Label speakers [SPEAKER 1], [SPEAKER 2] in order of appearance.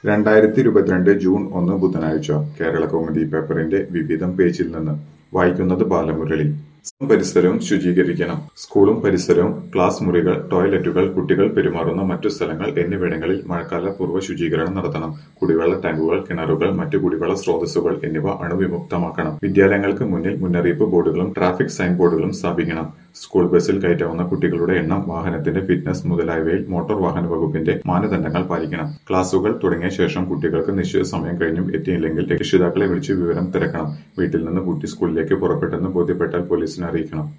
[SPEAKER 1] രണ്ടായിരത്തി ഇരുപത്തിരണ്ട് ജൂൺ ഒന്ന് ബുധനാഴ്ച കേരള കൗമുദി പേപ്പറിന്റെ വിവിധം പേജിൽ നിന്ന് വായിക്കുന്നത് ബാലമുരളി സ്കൂളും പരിസരവും ശുചീകരിക്കണം സ്കൂളും പരിസരവും ക്ലാസ് മുറികൾ ടോയ്ലറ്റുകൾ കുട്ടികൾ പെരുമാറുന്ന മറ്റു സ്ഥലങ്ങൾ എന്നിവിടങ്ങളിൽ മഴക്കാല പൂർവ്വ ശുചീകരണം നടത്തണം കുടിവെള്ള ടാങ്കുകൾ കിണറുകൾ മറ്റു കുടിവെള്ള സ്രോതസ്സുകൾ എന്നിവ അണുവിമുക്തമാക്കണം വിദ്യാലയങ്ങൾക്ക് മുന്നിൽ മുന്നറിയിപ്പ് ബോർഡുകളും ട്രാഫിക് സൈൻ ബോർഡുകളും സ്ഥാപിക്കണം സ്കൂൾ ബസ്സിൽ കയറ്റാവുന്ന കുട്ടികളുടെ എണ്ണം വാഹനത്തിന്റെ ഫിറ്റ്നസ് മുതലായവയിൽ മോട്ടോർ വാഹന വകുപ്പിന്റെ മാനദണ്ഡങ്ങൾ പാലിക്കണം ക്ലാസുകൾ തുടങ്ങിയ ശേഷം കുട്ടികൾക്ക് നിശ്ചിത സമയം കഴിഞ്ഞും എത്തിയില്ലെങ്കിൽ രക്ഷിതാക്കളെ വിളിച്ച് വിവരം തിരക്കണം വീട്ടിൽ നിന്ന് കുട്ടി സ്കൂളിലേക്ക് പുറപ്പെട്ടെന്ന് ബോധ്യപ്പെട്ടാൽ പോലീസിനെ അറിയിക്കണം